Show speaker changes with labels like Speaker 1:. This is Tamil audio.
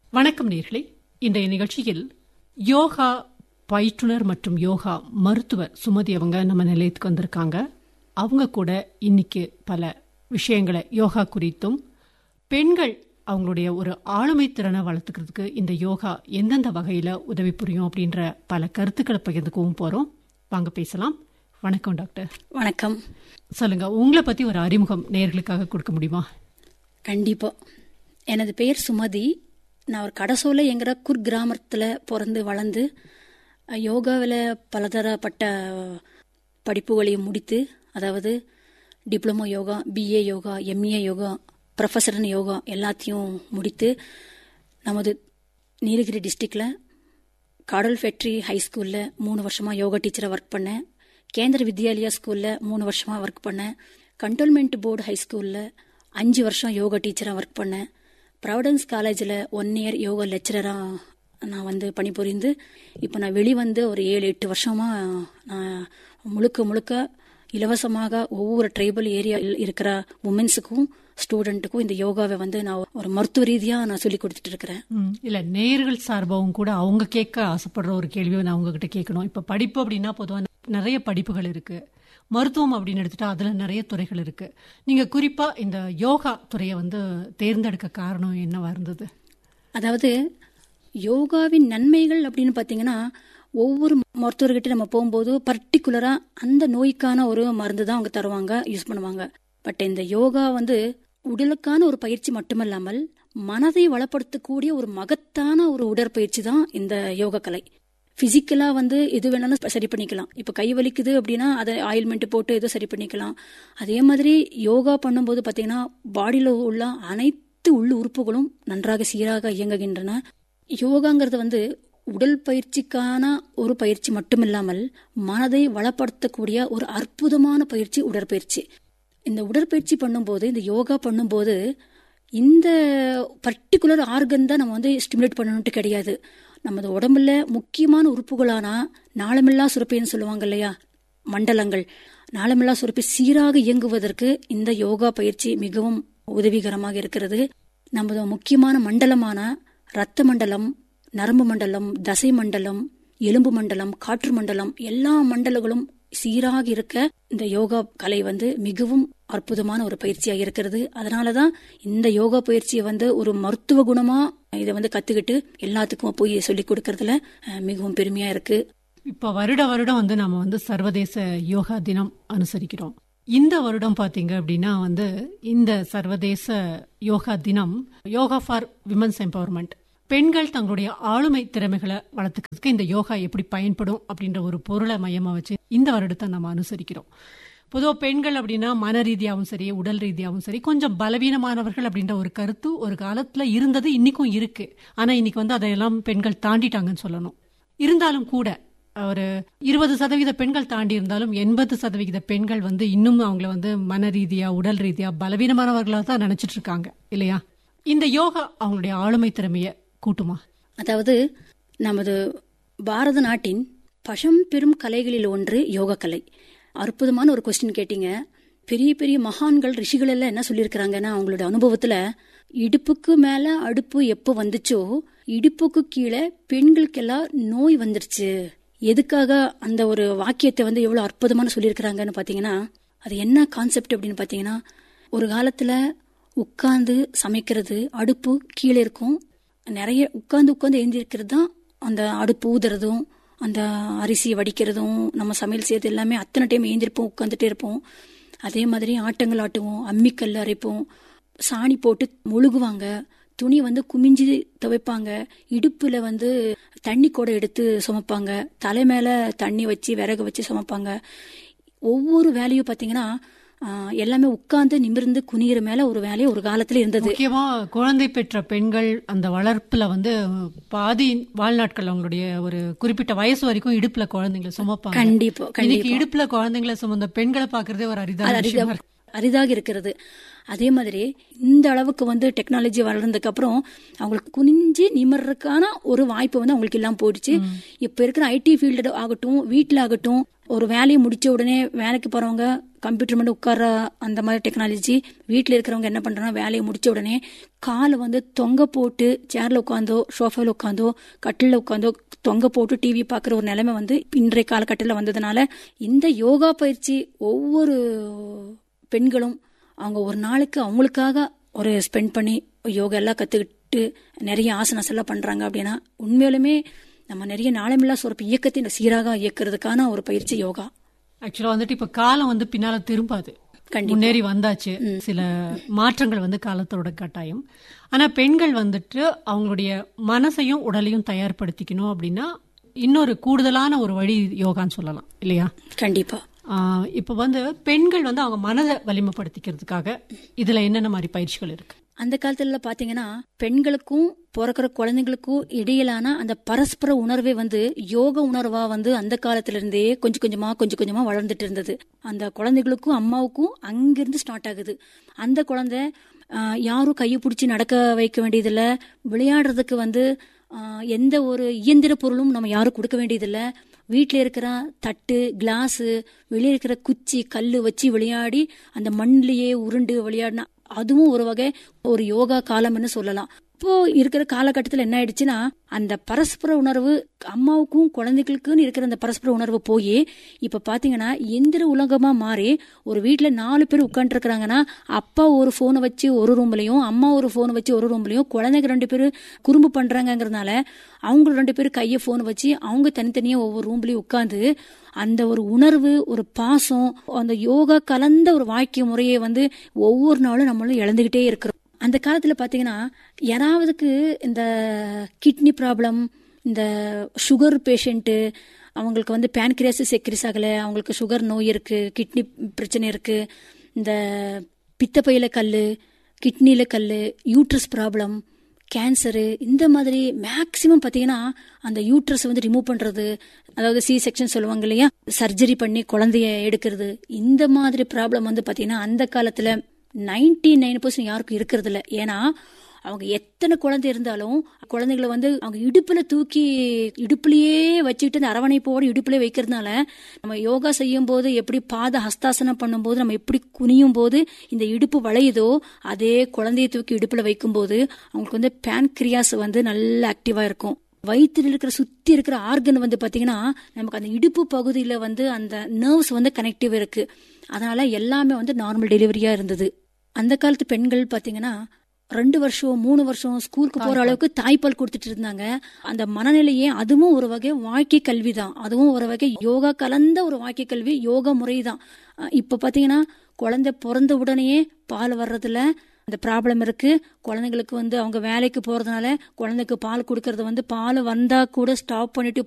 Speaker 1: வணக்கம் நேர்களே இன்றைய நிகழ்ச்சியில் யோகா பயிற்றுனர் மற்றும் யோகா மருத்துவர் சுமதி அவங்க நம்ம நிலையத்துக்கு வந்திருக்காங்க அவங்க கூட இன்னைக்கு பல விஷயங்களை யோகா குறித்தும் பெண்கள் அவங்களுடைய ஒரு ஆளுமை திறனை வளர்த்துக்கிறதுக்கு இந்த யோகா எந்தெந்த வகையில உதவி புரியும் அப்படின்ற பல கருத்துக்களை பகிர்ந்துக்கவும் போறோம் வாங்க பேசலாம் வணக்கம் டாக்டர்
Speaker 2: வணக்கம்
Speaker 1: சொல்லுங்க உங்களை பத்தி ஒரு அறிமுகம் நேர்களுக்காக கொடுக்க முடியுமா
Speaker 2: கண்டிப்பா எனது பெயர் சுமதி நான் ஒரு கடசோலை என்கிற குர்கிராமத்தில் பிறந்து வளர்ந்து யோகாவில் பலதரப்பட்ட படிப்புகளையும் முடித்து அதாவது diploma yoga BA yoga MA yoga professor yoga எல்லாத்தையும் முடித்து நமது நீலகிரி டிஸ்ட்ரிக்டில் காடல் ஃபேக்ட்ரி ஹை ஸ்கூலில் மூணு வருஷமாக யோகா டீச்சராக ஒர்க் பண்ணேன் கேந்திர வித்யாலயா ஸ்கூலில் மூணு வருஷமாக ஒர்க் பண்ணேன் கண்டோன்மெண்ட் போர்டு ஹை ஸ்கூலில் அஞ்சு வருஷம் யோகா டீச்சராக ஒர்க் பண்ணேன் ப்ராவிடன்ஸ் காலேஜில் ஒன் இயர் யோகா லெக்சரராக நான் வந்து பணிபுரிந்து இப்போ நான் வெளிவந்து ஒரு ஏழு எட்டு வருஷமாக நான் முழுக்க முழுக்க இலவசமாக ஒவ்வொரு ட்ரைபல் ஏரியா இருக்கிற உமன்ஸுக்கும் ஸ்டூடெண்ட்டுக்கும் இந்த யோகாவை வந்து நான் ஒரு மருத்துவ ரீதியாக நான் சொல்லி கொடுத்துட்டு இருக்கிறேன்
Speaker 1: ம், இல்ல நேர்கள் சார்பாகவும் கூட அவங்க கேட்க ஆசைப்படுற ஒரு கேள்வியை நான் உங்ககிட்ட கேட்கணும் இப்ப படிப்பு அப்படின்னா பொதுவா நிறைய படிப்புகள் இருக்கு மருத்துவம் அப்படின்னு எடுத்துட்டா அதுல நிறைய துறைகள் இருக்கு நீங்க குறிப்பா இந்த யோகா துறையை வந்து தேர்ந்தெடுக்க காரணம் என்னவா இருந்தது
Speaker 2: அதாவது யோகாவின் நன்மைகள் அப்படின்னு பார்த்தீங்கன்னா ஒவ்வொரு மருத்துவர்கிட்ட நம்ம போகும்போது பர்டிகுலரா அந்த நோய்க்கான ஒரு மருந்து தான் அவங்க தருவாங்க யூஸ் பண்ணுவாங்க பட் இந்த யோகா வந்து உடலுக்கான ஒரு பயிற்சி மட்டுமல்லாமல் மனதை வளப்படுத்தக்கூடிய ஒரு மகத்தான ஒரு உடற்பயிற்சி தான் இந்த யோக கலை பிசிக்கலா வந்து எது வேணாலும் சரி பண்ணிக்கலாம் இப்ப கை வலிக்குது அப்படின்னா அதை ஆயில்மெண்ட் போட்டு எதோ சரி பண்ணிக்கலாம் அதே மாதிரி யோகா பண்ணும்போது பாத்தீங்கன்னா பாடியில உள்ள அனைத்து உள்ள உறுப்புகளும் நன்றாக சீராக இயங்குகின்றன யோகாங்கிறது வந்து உடல் பயிற்சிக்கான ஒரு பயிற்சி மட்டுமில்லாமல் மனதை வளப்படுத்தக்கூடிய ஒரு அற்புதமான பயிற்சி உடற்பயிற்சி இந்த உடற்பயிற்சி பண்ணும்போது இந்த யோகா பண்ணும்போது இந்த பர்டிகுலர் ஆர்கன் தான் நம்ம வந்து ஸ்டிமுலேட் பண்ணணும்ட்டு கிடையாது நமது உடம்புல முக்கியமான உறுப்புகளான நாளமில்லா சுரப்பின்னு சொல்லுவாங்க இல்லையா மண்டலங்கள் நாளமில்லா சுரப்பி சீராக இயங்குவதற்கு இந்த யோகா பயிற்சி மிகவும் உதவிகரமாக இருக்கிறது நமது முக்கியமான மண்டலமான ரத்த மண்டலம் நரம்பு மண்டலம் தசை மண்டலம் எலும்பு மண்டலம் காற்று மண்டலம் எல்லா மண்டலங்களும் சீராக இருக்க இந்த யோகா கலை வந்து மிகவும் அற்புதமான ஒரு பயிற்சியாக இருக்கிறது அதனாலதான் இந்த யோகா பயிற்சியை வந்து ஒரு மருத்துவ குணமா இதை வந்து கத்துக்கிட்டு எல்லாத்துக்கும் போய் சொல்லி கொடுக்கறதுல அஹ், மிகவும் பெருமையா இருக்கு
Speaker 1: இப்ப வருட வருடம் வந்து நாம வந்து சர்வதேச யோகா தினம் அனுசரிக்கிறோம் இந்த வருடம் பாத்தீங்க அப்படின்னா வந்து இந்த சர்வதேச யோகா தினம் யோகா ஃபார் விமன்ஸ் எம்பவர்மெண்ட் பெண்கள் தங்களுடைய ஆளுமை திறமைகளை வளர்த்துக்கிறதுக்கு இந்த யோகா எப்படி பயன்படும் அப்படின்ற ஒரு பொருளை மையமா வச்சு இந்த வருடத்தை நம்ம அனுசரிக்கிறோம் பொதுவா பெண்கள் அப்படின்னா மன ரீதியாகவும் சரி உடல் ரீதியாகவும் சரி கொஞ்சம் பலவீனமானவர்கள் அப்படின்ற ஒரு கருத்து ஒரு காலத்துல இருந்தது இன்னைக்கும் இருக்கு ஆனா இன்னைக்கு வந்து அதையெல்லாம் பெண்கள் தாண்டிட்டாங்கன்னு சொல்லணும் இருந்தாலும் கூட ஒரு இருபது சதவீத பெண்கள் தாண்டி இருந்தாலும் எண்பது சதவிகித பெண்கள் வந்து இன்னும் அவங்கள வந்து மன ரீதியா உடல் ரீதியா பலவீனமானவர்களா தான் நினைச்சிட்டு இருக்காங்க இல்லையா இந்த யோகா அவங்களுடைய ஆளுமை திறமைய கூட்டுமா
Speaker 2: அதாவது நமது பாரத நாட்டின் பழம் பெரும் கலைகளில் ஒன்று யோக கலை அற்புதமான ஒரு கொஸ்டின் கேட்டீங்க பெரிய பெரிய மகான்கள் ரிஷிகள் எல்லாம் என்ன சொல்லியிருக்கிறாங்கன்னா அவங்களோட அனுபவத்துல இடுப்புக்கு மேல அடுப்பு எப்போ வந்துச்சோ இடுப்புக்கு கீழே பெண்களுக்கெல்லாம் நோய் வந்துருச்சு எதுக்காக அந்த ஒரு வாக்கியத்தை வந்து எவ்வளவு அற்புதமான சொல்லியிருக்கிறாங்கன்னு பாத்தீங்கன்னா அது என்ன கான்செப்ட் அப்படின்னு பாத்தீங்கன்னா ஒரு காலத்துல உட்கார்ந்து சமைக்கிறது அடுப்பு கீழே இருக்கும் நிறைய உட்கார்ந்து உட்கார்ந்து எழுந்திருக்கிறது தான் அந்த அடுப்பு ஊதுறதும் அந்த அரிசி வடிக்கிறதும் நம்ம சமையல் செய்யறது எல்லாமே அத்தனை டைம் எழுந்திருப்போம் உட்காந்துட்டே இருப்போம் அதே மாதிரி ஆட்டங்கள் ஆட்டுவோம் அம்மிக்கல் அரைப்போம் சாணி போட்டு முழுகுவாங்க துணி வந்து குமிஞ்சு துவைப்பாங்க இடுப்புல வந்து தண்ணி கூட எடுத்து சுமப்பாங்க தலை மேல தண்ணி வச்சு விறகு வச்சு சுமப்பாங்க ஒவ்வொரு வேலையும் பாத்தீங்கன்னா ஆஹ், எல்லாமே உட்கார்ந்து நிமிர்ந்து குனிகிற மேல ஒரு வேலையை ஒரு காலத்துல இருந்தது
Speaker 1: முக்கியமா குழந்தை பெற்ற பெண்கள் அந்த வளர்ப்புல வந்து பாதி வாழ்நாட்கள் அவங்களுடைய ஒரு குறிப்பிட்ட வயசு வரைக்கும் இடுப்புல குழந்தைங்களை சுமப்பாங்க
Speaker 2: கண்டிப்பா
Speaker 1: இன்னைக்கு இடுப்புல குழந்தைங்களை சுமந்த பெண்களை பாக்குறதே ஒரு அரிதான விஷயமா இருக்கு
Speaker 2: அரிதாக இருக்கிறது அதே மாதிரி இந்த அளவுக்கு வந்து டெக்னாலஜி வளர்ந்ததுக்கு அப்புறம் அவங்களுக்கு குனிஞ்சு நிமிர்றதுக்கான ஒரு வாய்ப்பு வந்து அவங்களுக்கு எல்லாம் போயிடுச்சு இப்ப இருக்கிற ஐடி ஃபீல்டு ஆகட்டும் வீட்டில் ஆகட்டும் ஒரு வேலையை முடிச்ச உடனே வேலைக்கு போறவங்க கம்ப்யூட்டர் மட்டும் உட்கார அந்த மாதிரி டெக்னாலஜி வீட்டில் இருக்கிறவங்க என்ன பண்றாங்க வேலையை முடிச்ச உடனே காலை வந்து தொங்க போட்டு சேர்ல உட்காந்தோ சோஃபாவில் உட்காந்தோ கட்டில உட்காந்தோ தொங்க போட்டு டிவி பார்க்குற ஒரு நிலைமை வந்து இன்றைய காலகட்டத்தில் வந்ததுனால இந்த யோகா பயிற்சி ஒவ்வொரு பெண்களும் அவங்க ஒரு நாளுக்கு அவங்களுக்காக ஒரு ஸ்பெண்ட் பண்ணி யோகா எல்லாம் கற்றுக்கிட்டு நிறைய ஆசனாஸ் எல்லாம் பண்ணுறாங்க அப்படின்னா உண்மையிலுமே நம்ம நிறைய நாளமில்லா சுரப்பு இயக்கத்தை சீராக இயக்கிறதுக்கான ஒரு பயிற்சி யோகா
Speaker 1: ஆக்சுவலா வந்துட்டு இப்ப காலம் வந்து பின்னால திரும்பாது
Speaker 2: கண்டிப்பா.
Speaker 1: முன்னேறி வந்தாச்சு சில மாற்றங்கள் வந்து காலத்தோட கட்டாயம் ஆனா பெண்கள் வந்துட்டு அவங்களுடைய மனசையும் உடலையும் தயார்படுத்திக்கணும் அப்படின்னா இன்னொரு கூடுதலான ஒரு வழி யோகான்னு சொல்லலாம் இல்லையா
Speaker 2: கண்டிப்பா
Speaker 1: ஆஹ் இப்ப வந்து பெண்கள் வந்து அவங்க மனதை வலிமைப்படுத்திக்கிறதுக்காக இதுல என்னென்ன மாதிரி பயிற்சிகள் இருக்கு
Speaker 2: அந்த காலத்துல பாத்தீங்கன்னா பெண்களுக்கும் பிறக்கிற குழந்தைங்களுக்கும் இடையிலான அந்த பரஸ்பர உணர்வே வந்து யோக உணர்வா வந்து அந்த காலத்துல இருந்தே கொஞ்சம் கொஞ்சமா கொஞ்சம் கொஞ்சமா வளர்ந்துட்டு இருந்தது அந்த குழந்தைகளுக்கும் அம்மாவுக்கும் அங்கிருந்து ஸ்டார்ட் ஆகுது அந்த குழந்தை ஆஹ், யாரும் கையை பிடிச்சி நடக்க வைக்க வேண்டியதில்ல விளையாடுறதுக்கு வந்து ஆஹ், எந்த ஒரு இயந்திர பொருளும் நம்ம யாரும் கொடுக்க வேண்டியதில்ல வீட்டில் இருக்கிற தட்டு கிளாஸு வெளியே இருக்கிற குச்சி கல் வச்சு விளையாடி அந்த மண்ணிலேயே உருண்டு விளையாடினா அதுவும் ஒரு வகை ஒரு யோகா காலம்னு சொல்லலாம் இப்போ இருக்கிற காலகட்டத்தில் என்ன ஆயிடுச்சுன்னா அந்த பரஸ்பர உணர்வு அம்மாவுக்கும் குழந்தைகளுக்குன்னு இருக்கிற அந்த பரஸ்பர உணர்வு போய் இப்ப பாத்தீங்கன்னா எந்திர உலகமா மாறி ஒரு வீட்ல நாலு பேர் உட்காந்துருக்காங்கன்னா அப்பா ஒரு போனை வச்சு ஒரு ரூம்லயும் அம்மா ஒரு போனை வச்சு ஒரு ரூம்லயும் குழந்தைங்க ரெண்டு பேரும் குறும்பு பண்றாங்கங்கிறதுனால அவங்க ரெண்டு பேரும் கையை போன் வச்சு அவங்க தனித்தனியா ஒவ்வொரு ரூம்லயும் உட்காந்து அந்த ஒரு உணர்வு ஒரு பாசம் அந்த யோகா கலந்த ஒரு வாழ்க்கை முறையை வந்து ஒவ்வொரு நாளும் நம்மளும் இழந்துகிட்டே இருக்கிறோம் அந்த காலத்துல பாத்தீங்கன்னா யாராவதுக்கு இந்த கிட்னி ப்ராப்ளம் இந்த சுகர் பேஷண்ட்டு அவங்களுக்கு வந்து பேன்கிரியாசிஸ் எக்ரிஸ் ஆகலை அவங்களுக்கு சுகர் நோய் இருக்கு கிட்னி பிரச்சனை இருக்கு இந்த பித்தப்பையில கல் கிட்னில கல் யூட்ரஸ் ப்ராப்ளம் கேன்சரு இந்த மாதிரி மேக்சிமம் பார்த்தீங்கன்னா அந்த யூட்ரஸ் வந்து ரிமூவ் பண்றது அதாவது சி செக்ஷன் சொல்லுவாங்க இல்லையா சர்ஜரி பண்ணி குழந்தைய எடுக்கிறது இந்த மாதிரி ப்ராப்ளம் வந்து பார்த்தீங்கன்னா அந்த காலத்துல நைன்டி நைன் பர்சன்ட் யாருக்கும் இருக்கிறது இல்ல ஏன்னா அவங்க எத்தனை குழந்தை இருந்தாலும் குழந்தைகளை வந்து அவங்க இடுப்புல தூக்கி இடுப்புலயே வச்சுக்கிட்டு அந்த அரவணைப்போடு இடுப்புல வைக்கிறதுனால நம்ம யோகா செய்யும் போது எப்படி பாத ஹஸ்தாசனம் பண்ணும்போது நம்ம எப்படி குனியும் போது இந்த இடுப்பு வளையுதோ அதே குழந்தையை தூக்கி இடுப்புல வைக்கும்போது அவங்களுக்கு வந்து பேன்கிரியாஸ் வந்து நல்ல ஆக்டிவா இருக்கும் வயிற்றில் இருக்கிற சுத்தி இருக்கிற ஆர்கன் வந்து பாத்தீங்கன்னா நமக்கு அந்த இடுப்பு பகுதியில வந்து அந்த நர்வ்ஸ் வந்து கனெக்டிவ் இருக்கு அதனால எல்லாமே வந்து நார்மல் டெலிவரியா இருந்தது அந்த காலத்து பெண்கள் பாத்தீங்கன்னா ரெண்டு வருஷம் மூணு வருஷம் ஸ்கூலுக்கு போற அளவுக்கு தாய்ப்பால் கொடுத்துட்டு இருந்தாங்க அந்த மனநிலையே அதுவும் ஒரு வகை வாழ்க்கை கல்வி தான் அதுவும் ஒரு வகை யோகா கலந்த ஒரு வாழ்க்கை கல்வி யோகா முறை தான் அஹ் இப்ப பாத்தீங்கன்னா குழந்தை பிறந்த உடனேயே பால் வர்றதுல அந்த ப்ராப்ளம் இருக்கு குழந்தைங்களுக்கு வந்து அவங்க வேலைக்கு போறதுனால குழந்தைக்கு பால் கொடுக்கறது வந்து பால் வந்தா கூட ஸ்டாப் பண்ணிட்டு